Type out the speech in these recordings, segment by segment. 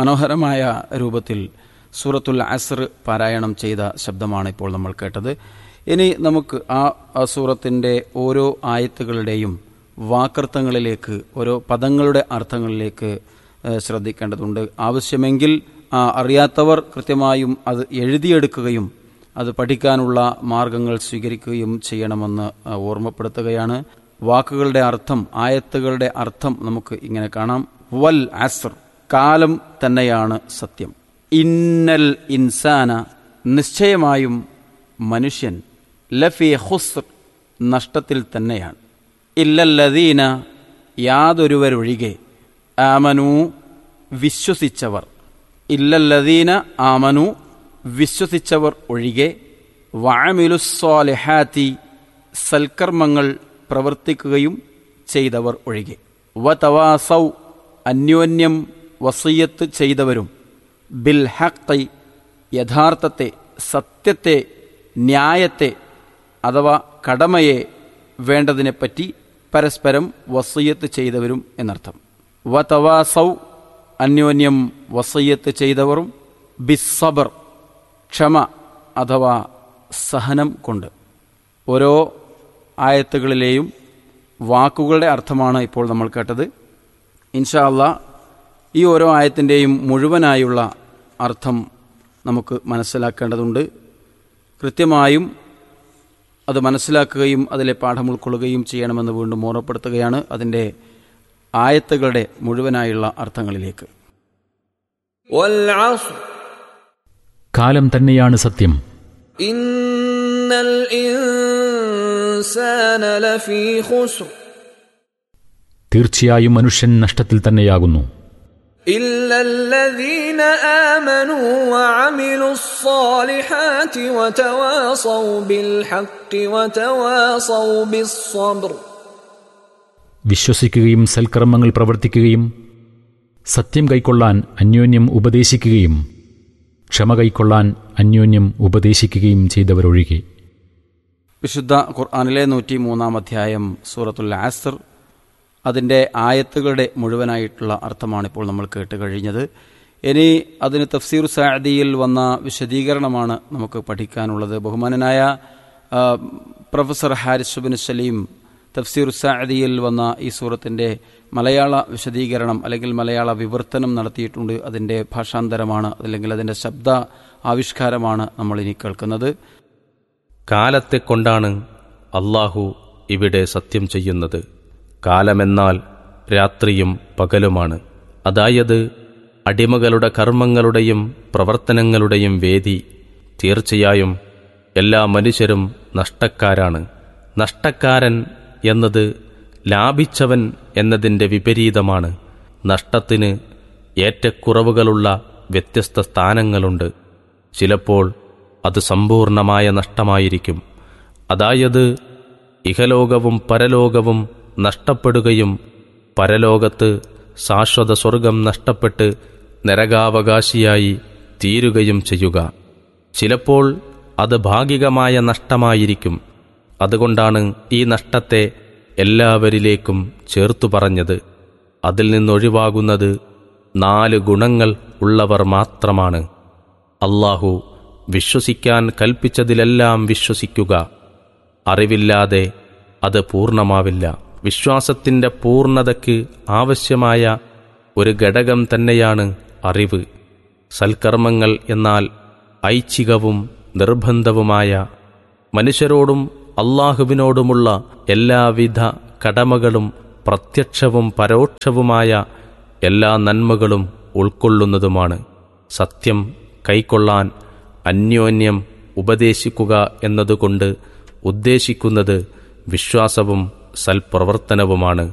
മനോഹരമായ രൂപത്തിൽ സൂറത്തുൽ അസ്ർ പാരായണം ചെയ്ത ശബ്ദമാണ് ഇപ്പോൾ നമ്മൾ കേട്ടത് ഇനി നമുക്ക് ആ ആ സൂറത്തിൻ്റെ ഓരോ ആയത്തുകളുടെയും വാക്കർത്ഥങ്ങളിലേക്ക് ഓരോ പദങ്ങളുടെ അർത്ഥങ്ങളിലേക്ക് ഏഹ്, ശ്രദ്ധിക്കേണ്ടതുണ്ട് ആവശ്യമെങ്കിൽ ആ, അറിയാത്തവർ കൃത്യമായും അത് എഴുതിയെടുക്കുകയും അത് പഠിക്കാനുള്ള മാർഗങ്ങൾ സ്വീകരിക്കുകയും ചെയ്യണമെന്ന് ആ, ഓർമ്മപ്പെടുത്തുകയാണ് വാക്കുകളുടെ അർത്ഥം ആയത്തുകളുടെ അർത്ഥം നമുക്ക് ഇങ്ങനെ കാണാം വൽ അസ്ർ കാലം തന്നെയാണ് സത്യം ഇന്നൽ ഇൻസാന നിശ്ചയമായും മനുഷ്യൻ ലഫി ഹുസ്ർ നഷ്ടത്തിൽ തന്നെയാണ് ഇല്ലല്ലദീന യാതൊരുവരൊഴികെ ആമനു വിശ്വസിച്ചവർ ഇല്ലല്ലദീന ആമനു വിശ്വസിച്ചവർ ഒഴികെ വാമിലുസ്വാലിഹാത്തി സൽക്കർമ്മങ്ങൾ പ്രവർത്തിക്കുകയും ചെയ്തവർ ഒഴികെ വതവാസൗ അന്യോന്യം വസീയത്ത് ചെയ്തവരും ബിൽ ഹഖ് യഥാർത്ഥത്തെ സത്യത്തെ ന്യായത്തെ അഥവാ കടമയെ വേണ്ടതിനെപ്പറ്റി പരസ്പരം വസീയത്ത് ചെയ്തവരും എന്നർത്ഥം വതവാസൗ അന്യോന്യം വസീയത്ത് ചെയ്തവരും ബിസ്സബർ ക്ഷമ അഥവാ സഹനം കൊണ്ട് ഓരോ ആയത്തുകളിലെയും വാക്കുകളുടെ അർത്ഥമാണ് ഇപ്പോൾ നമ്മൾ കേട്ടത് ഇൻഷാ അല്ലാ ഈ ഓരോ ആയത്തിൻ്റെയും മുഴുവനായുള്ള അർത്ഥം നമുക്ക് മനസ്സിലാക്കേണ്ടതുണ്ട് കൃത്യമായും അത് മനസ്സിലാക്കുകയും അതിലെ പാഠം ഉൾക്കൊള്ളുകയും ചെയ്യണമെന്ന് വീണ്ടും ഓർമ്മപ്പെടുത്തുകയാണ് അതിൻ്റെ ആയത്തുകളുടെ മുഴുവനായുള്ള അർത്ഥങ്ങളിലേക്ക് والعصر കാലം തന്നെയാണ് സത്യം إن الإنسان لفي خسر തീർച്ചയായും മനുഷ്യൻ നഷ്ടത്തിൽ തന്നെയാകുന്നു إلا الذين آمنوا وعملوا الصالحات وتواصوا بالحق وتواصوا بالصبر വിശ്വസിക്കുകയും സൽക്കർമ്മങ്ങൾ പ്രവർത്തിക്കുകയും സത്യം കൈക്കൊള്ളാൻ അന്യോന്യം ഉപദേശിക്കുകയും ക്ഷമ കൈക്കൊള്ളാൻ അന്യോന്യം ഉപദേശിക്കുകയും ചെയ്തവരൊഴികെ വിശുദ്ധ ഖുർആാനിലെ നൂറ്റി മൂന്നാം അധ്യായം സൂറത്തുൽ ആസർ അതിൻ്റെ ആയത്തുകളുടെ മുഴുവനായിട്ടുള്ള അർത്ഥമാണ് ഇപ്പോൾ നമ്മൾ കേട്ട് കഴിഞ്ഞത് ഇനി അതിന് തഫ്സീർ സാദിയിൽ വന്ന വിശദീകരണമാണ് നമുക്ക് പഠിക്കാനുള്ളത് ബഹുമാനനായ ആ, പ്രൊഫസർ ഹാരിസ് ബിൻ സലീം തഫ്സീർ സാദിയിൽ വന്ന ഈ സൂറത്തിൻ്റെ മലയാള വിശദീകരണം അല്ലെങ്കിൽ മലയാള വിവർത്തനം നടത്തിയിട്ടുണ്ട് അതിൻ്റെ ഭാഷാന്തരമാണ് അല്ലെങ്കിൽ അതിൻ്റെ ശബ്ദ ആവിഷ്കാരമാണ് നമ്മൾ ഇനി കേൾക്കുന്നത് കാലത്തെ കൊണ്ടാണ് അള്ളാഹു ഇവിടെ സത്യം ചെയ്യുന്നത് കാലമെന്നാൽ രാത്രിയും പകലുമാണ് അതായത് അടിമകളുടെ കർമ്മങ്ങളുടെയും പ്രവർത്തനങ്ങളുടെയും വേദി തീർച്ചയായും എല്ലാ മനുഷ്യരും നഷ്ടക്കാരാണ് നഷ്ടക്കാരൻ എന്നത് ലാഭിച്ചവൻ എന്നതിൻ്റെ വിപരീതമാണ് നഷ്ടത്തിന് ഏറ്റക്കുറവുകളുള്ള വ്യത്യസ്ത സ്ഥാനങ്ങളുണ്ട് ചിലപ്പോൾ അത് സമ്പൂർണമായ നഷ്ടമായിരിക്കും അതായത് ഇഹലോകവും പരലോകവും നഷ്ടപ്പെടുകയും പരലോകത്ത് ശാശ്വത സ്വർഗം നഷ്ടപ്പെട്ട് നരകാവകാശിയായി തീരുകയും ചെയ്യുക ചിലപ്പോൾ അത് ഭാഗികമായ നഷ്ടമായിരിക്കും അതുകൊണ്ടാണ് ഈ നഷ്ടത്തെ എല്ലാവരിലേക്കും ചേർത്തു പറഞ്ഞത് അതിൽ നിന്നൊഴിവാകുന്നത് നാല് ഗുണങ്ങൾ ഉള്ളവർ മാത്രമാണ് അള്ളാഹു വിശ്വസിക്കാൻ കൽപ്പിച്ചതിലെല്ലാം വിശ്വസിക്കുക അറിവില്ലാതെ അത് പൂർണ്ണമാവില്ല വിശ്വാസത്തിന്റെ പൂർണ്ണതയ്ക്ക് ആവശ്യമായ ഒരു ഘടകം തന്നെയാണ് അറിവ് സൽക്കർമ്മങ്ങൾ എന്നാൽ ഐച്ഛികവും നിർബന്ധവുമായ മനുഷ്യരോടും അള്ളാഹുവിനോടുമുള്ള എല്ലാവിധ കടമകളും പ്രത്യക്ഷവും പരോക്ഷവുമായ എല്ലാ നന്മകളും ഉൾക്കൊള്ളുന്നതുമാണ് സത്യം കൈക്കൊള്ളാൻ അന്യോന്യം ഉപദേശിക്കുക എന്നതുകൊണ്ട് ഉദ്ദേശിക്കുന്നത് വിശ്വാസവും സൽപ്രവർത്തനവുമാണ്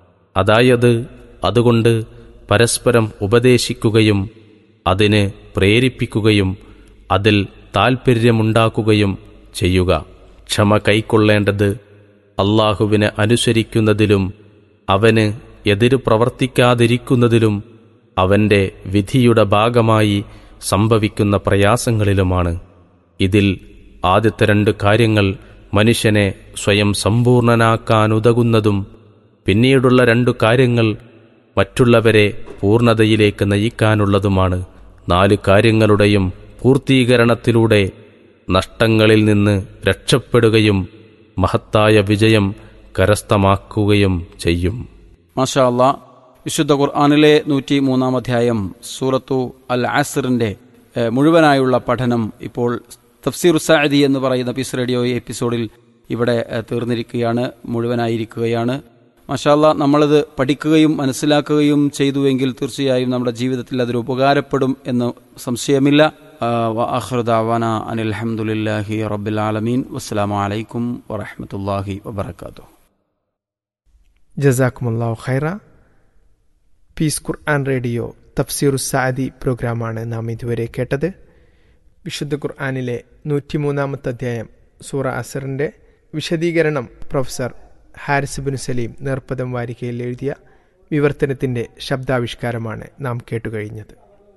അതായത് അതുകൊണ്ട് പരസ്പരം ഉപദേശിക്കുകയും അതിന് പ്രേരിപ്പിക്കുകയും അതിൽ താൽപ്പര്യമുണ്ടാക്കുകയും ചെയ്യുക ക്ഷമ കൈക്കൊള്ളേണ്ടത് അള്ളാഹുവിനെ അനുസരിക്കുന്നതിലും അവന് എതിര് പ്രവർത്തിക്കാതിരിക്കുന്നതിലും അവന്റെ വിധിയുടെ ഭാഗമായി സംഭവിക്കുന്ന പ്രയാസങ്ങളിലുമാണ് ഇതിൽ ആദ്യത്തെ രണ്ട് കാര്യങ്ങൾ മനുഷ്യനെ സ്വയം സമ്പൂർണനാക്കാനുതകുന്നതും പിന്നീടുള്ള രണ്ടു കാര്യങ്ങൾ മറ്റുള്ളവരെ പൂർണ്ണതയിലേക്ക് നയിക്കാനുള്ളതുമാണ് നാല് കാര്യങ്ങളുടെയും പൂർത്തീകരണത്തിലൂടെ നഷ്ടങ്ങളിൽ നിന്ന് രക്ഷപ്പെടുകയും മഹത്തായ വിജയം കരസ്ഥമാക്കുകയും ചെയ്യും മാഷാ അല്ലാ വിശുദ്ധ ഖുർആാനിലെ നൂറ്റി മൂന്നാം അധ്യായം സൂറത്തു അൽ ആസിറിന്റെ ഏഹ്, മുഴുവനായുള്ള പഠനം ഇപ്പോൾ തഫ്സീർ സാദി എന്ന് പറയുന്ന പീസ് റേഡിയോ എപ്പിസോഡിൽ ഇവിടെ ഏഹ്, തീർന്നിരിക്കുകയാണ് മുഴുവനായിരിക്കുകയാണ് മാഷാല്ല നമ്മളത് പഠിക്കുകയും മനസ്സിലാക്കുകയും ചെയ്തുവെങ്കിൽ തീർച്ചയായും നമ്മുടെ ജീവിതത്തിൽ അതൊരു ഉപകാരപ്പെടും എന്ന് സംശയമില്ല അഖ്റുദാവാന അനിൽ അഹമ്മദില്ലാഹി റബ്ബിൽ ആലമീൻ വസ്സലാമു അലൈക്കും വറഹമത്തല്ലാഹി വബർക്കാത്തു ജസാക്കുമുല്ലാഹു ഖൈറ പീസ് ഖുർആൻ റേഡിയോ തഫ്സീറു സാദി പ്രോഗ്രാമാണ് നാം ഇതുവരെ കേട്ടത് വിശുദ്ധ ഖുർആാനിലെ നൂറ്റിമൂന്നാമത്തെ അധ്യായം സൂറ അസറിൻ്റെ വിശദീകരണം പ്രൊഫസർ ഹാരിസ് ബിൻ സലീം നേർപ്പദം വാരികയിൽ എഴുതിയ വിവർത്തനത്തിൻ്റെ ശബ്ദാവിഷ്കാരമാണ് നാം കേട്ടുകഴിഞ്ഞത്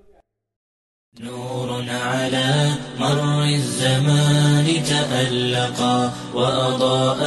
نور على مر الزمان تألقا وأضاء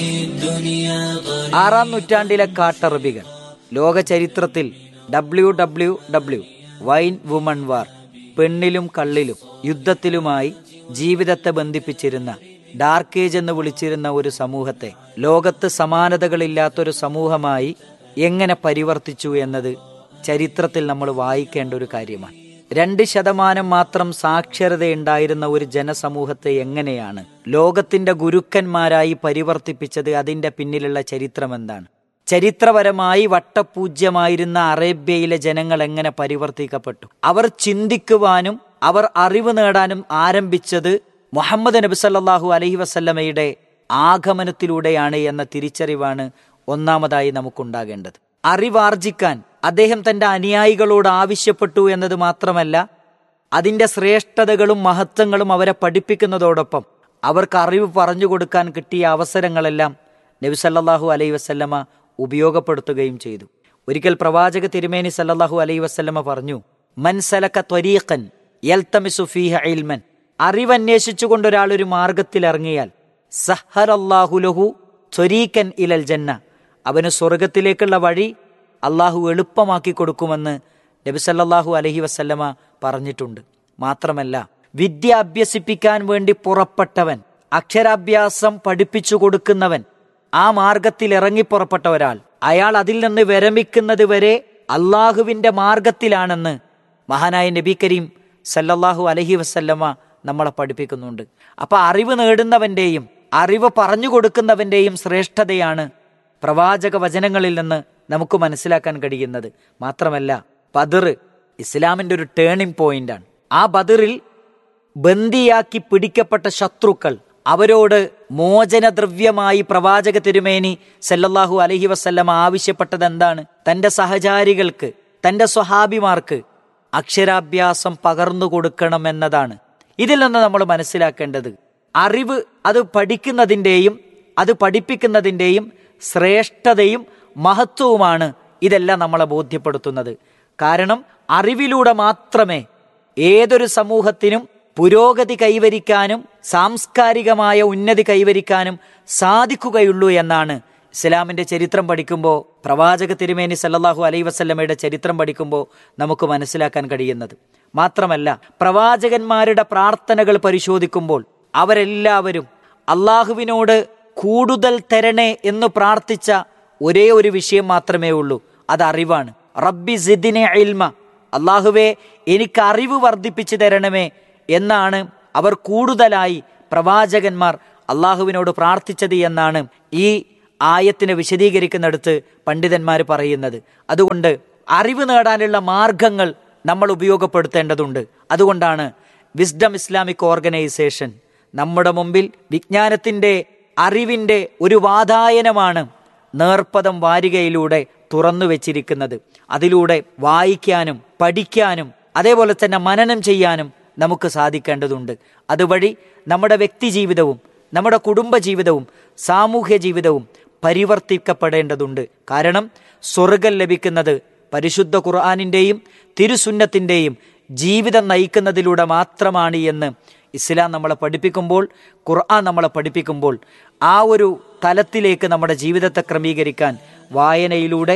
للدنيا طريقا ആറാം നൂറ്റാണ്ടിലെ കാട്ടറബികൾ ലോക ചരിത്രത്തിൽ W W W wine woman war പെണ്ണിലും കള്ളിലും യുദ്ധത്തിലുമായി ജീവിതത്തെ ബന്ധിപ്പിച്ചിരുന്ന ഡാർക്ക് ഏജ് എന്ന് വിളിച്ചിരുന്ന ഒരു സമൂഹത്തെ ലോകത്ത് സമാനതകളില്ലാത്തൊരു സമൂഹമായി എങ്ങനെ പരിവർത്തിച്ചു എന്നത് ചരിത്രത്തിൽ നമ്മൾ വായിക്കേണ്ട ഒരു കാര്യമാണ് രണ്ട് ശതമാനം മാത്രം സാക്ഷരതയുണ്ടായിരുന്ന ഒരു ജനസമൂഹത്തെ എങ്ങനെയാണ് ലോകത്തിന്റെ ഗുരുക്കന്മാരായി പരിവർത്തിപ്പിച്ചത് അതിന്റെ പിന്നിലുള്ള ചരിത്രം എന്താണ് ചരിത്രപരമായി വട്ടപൂജ്യമായിരുന്ന അറേബ്യയിലെ ജനങ്ങൾ എങ്ങനെ പരിവർത്തിക്കപ്പെട്ടു അവർ ചിന്തിക്കുവാനും അവർ അറിവ് നേടാനും ആരംഭിച്ചത് മുഹമ്മദ് നബി സല്ലല്ലാഹു അലൈഹി വസല്ലമയുടെ ആഗമനത്തിലൂടെയാണ് എന്ന തിരിച്ചറിവാണ് ഒന്നാമതായി നമുക്കുണ്ടാകേണ്ടത് അറിവാർജിക്കാൻ അദ്ദേഹം തന്റെ അനുയായികളോട് ആവശ്യപ്പെട്ടു എന്നത് മാത്രമല്ല അതിന്റെ ശ്രേഷ്ഠതകളും മഹത്വങ്ങളും അവരെ പഠിപ്പിക്കുന്നതോടൊപ്പം അവർക്ക് അറിവ് പറഞ്ഞു കൊടുക്കാൻ കിട്ടിയ അവസരങ്ങളെല്ലാം നബി സല്ലല്ലാഹു അലൈഹി വസല്ലമ ഉപയോഗപ്പെടുത്തുകയും ചെയ്തു ഒരിക്കൽ പ്രവാചക തിരുമേനി സല്ലല്ലാഹു അലൈഹി വസല്ലമ പറഞ്ഞു മൻസലക ത്വരീഖൻ യൽതമിസു ഫീഹ ഇൽമൻ അറിവന്വേഷിച്ചുകൊണ്ട് ഒരാൾ ഒരു മാർഗത്തിൽ ഇറങ്ങിയാൽ സഹറല്ലാഹു ലഹു ത്വരീക്കൻ ഇലൽ ജന്ന അവന് സ്വർഗത്തിലേക്കുള്ള വഴി അള്ളാഹു എളുപ്പമാക്കി കൊടുക്കുമെന്ന് നബി സല്ലല്ലാഹു അലൈഹി വസല്ലമ പറഞ്ഞിട്ടുണ്ട് മാത്രമല്ല വിദ്യ അഭ്യസിപ്പിക്കാൻ വേണ്ടി പുറപ്പെട്ടവൻ അക്ഷരാഭ്യാസം പഠിപ്പിച്ചു കൊടുക്കുന്നവൻ ആ മാർഗത്തിൽ ഇറങ്ങി പുറപ്പെട്ട ഒരാൾ അയാൾ അതിൽ നിന്ന് വിരമിക്കുന്നത് വരെ അള്ളാഹുവിന്റെ മാർഗത്തിലാണെന്ന് മഹാനായ നബി കരീം സല്ലല്ലാഹു അലഹി വസല്ലമ നമ്മളെ പഠിപ്പിക്കുന്നുണ്ട് അപ്പൊ അറിവ് നേടുന്നവന്റെയും അറിവ് പറഞ്ഞു കൊടുക്കുന്നവന്റെയും ശ്രേഷ്ഠതയാണ് പ്രവാചക വചനങ്ങളിൽ നിന്ന് നമുക്ക് മനസ്സിലാക്കാൻ കഴിയുന്നത് മാത്രമല്ല ബദർ ഇസ്ലാമിന്റെ ഒരു ടേണിംഗ് പോയിന്റാണ് ആ ബദറിൽ ബന്ദിയാക്കി പിടിക്കപ്പെട്ട ശത്രുക്കൾ അവരോട് മോചനദ്രവ്യമായി പ്രവാചക തിരുമേനി സല്ലല്ലാഹു അലഹി വസല്ലമ ആവശ്യപ്പെട്ടത് എന്താണ് തന്റെ സഹചാരികൾക്ക് തന്റെ സ്വഹാബിമാർക്ക് അക്ഷരാഭ്യാസം പകർന്നു കൊടുക്കണം എന്നതാണ് ഇതിൽ നിന്ന് നമ്മൾ മനസ്സിലാക്കേണ്ടത് അറിവ് അത് പഠിക്കുന്നതിൻ്റെയും അത് പഠിപ്പിക്കുന്നതിൻ്റെയും ശ്രേഷ്ഠതയും മഹത്വവുമാണ് ഇതെല്ലാം നമ്മളെ ബോധ്യപ്പെടുത്തുന്നത് കാരണം അറിവിലൂടെ മാത്രമേ ഏതൊരു സമൂഹത്തിനും പുരോഗതി കൈവരിക്കാനും സാംസ്കാരികമായ ഉന്നതി കൈവരിക്കാനും സാധിക്കുകയുള്ളൂ എന്നാണ് ഇസ്ലാമിന്റെ ചരിത്രം പഠിക്കുമ്പോൾ പ്രവാചക തിരുമേനി സല്ലല്ലാഹു അലൈ വസല്ലമയുടെ ചരിത്രം പഠിക്കുമ്പോൾ നമുക്ക് മനസ്സിലാക്കാൻ കഴിയുന്നത് മാത്രമല്ല പ്രവാചകന്മാരുടെ പ്രാർത്ഥനകൾ പരിശോധിക്കുമ്പോൾ അവരെല്ലാവരും അള്ളാഹുവിനോട് കൂടുതൽ തരണേ എന്ന് പ്രാർത്ഥിച്ച ഒരേ ഒരു വിഷയം മാത്രമേ ഉള്ളൂ അത് അറിവാണ് റബ്ബി സിദിനെ ഇൽമ അള്ളാഹുവെ എനിക്ക് അറിവ് വർദ്ധിപ്പിച്ചു തരണമേ എന്നാണ് അവർ കൂടുതലായി പ്രവാചകന്മാർ അള്ളാഹുവിനോട് പ്രാർത്ഥിച്ചത് എന്നാണ് ഈ ആയത്തിനെ വിശദീകരിക്കുന്നിടത്ത് പണ്ഡിതന്മാർ പറയുന്നത് അതുകൊണ്ട് അറിവ് നേടാനുള്ള മാർഗങ്ങൾ നമ്മൾ ഉപയോഗപ്പെടുത്തേണ്ടതുണ്ട് അതുകൊണ്ടാണ് വിസ്ഡം ഇസ്ലാമിക് ഓർഗനൈസേഷൻ നമ്മുടെ മുമ്പിൽ വിജ്ഞാനത്തിന്റെ അറിവിന്റെ ഒരു വാതായനമാണ് നേർപ്പദം വാരികയിലൂടെ തുറന്നു വെച്ചിരിക്കുന്നത് അതിലൂടെ വായിക്കാനും പഠിക്കാനും അതേപോലെ തന്നെ മനനം ചെയ്യാനും നമുക്ക് സാധിക്കേണ്ടതുണ്ട് അതുവഴി നമ്മുടെ വ്യക്തി ജീവിതവും നമ്മുടെ കുടുംബ ജീവിതവും സാമൂഹ്യ ജീവിതവും പരിവർത്തിക്കപ്പെടേണ്ടതുണ്ട് കാരണം സ്വർഗം ലഭിക്കുന്നത് പരിശുദ്ധ ഖുർആാനിൻ്റെയും തിരുസുന്നത്തിൻ്റെയും ജീവിതം നയിക്കുന്നതിലൂടെ മാത്രമാണ് എന്ന് ഇസ്ലാം നമ്മളെ പഠിപ്പിക്കുമ്പോൾ ഖുർആൻ നമ്മളെ പഠിപ്പിക്കുമ്പോൾ ആ ഒരു തലത്തിലേക്ക് നമ്മുടെ ജീവിതത്തെ ക്രമീകരിക്കാൻ വായനയിലൂടെ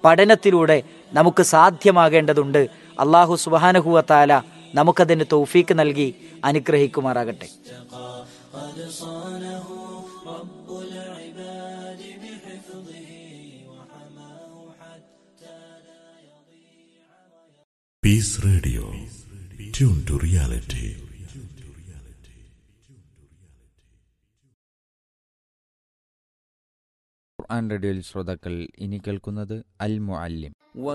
പഠനത്തിലൂടെ നമുക്ക് സാധ്യമാകേണ്ടതുണ്ട് അള്ളാഹു സുബാനഹുവത്താല നമുക്കതിന് തൗഫീക്ക് നൽകി അനുഗ്രഹിക്കുമാറാകട്ടെ Peace Radio. Tune to reality. ഖുർആൻ റേഡിയോയിൽ ശ്രോതാക്കൾ ഇനി കേൾക്കുന്നത് അൽ മുഅല്ലിം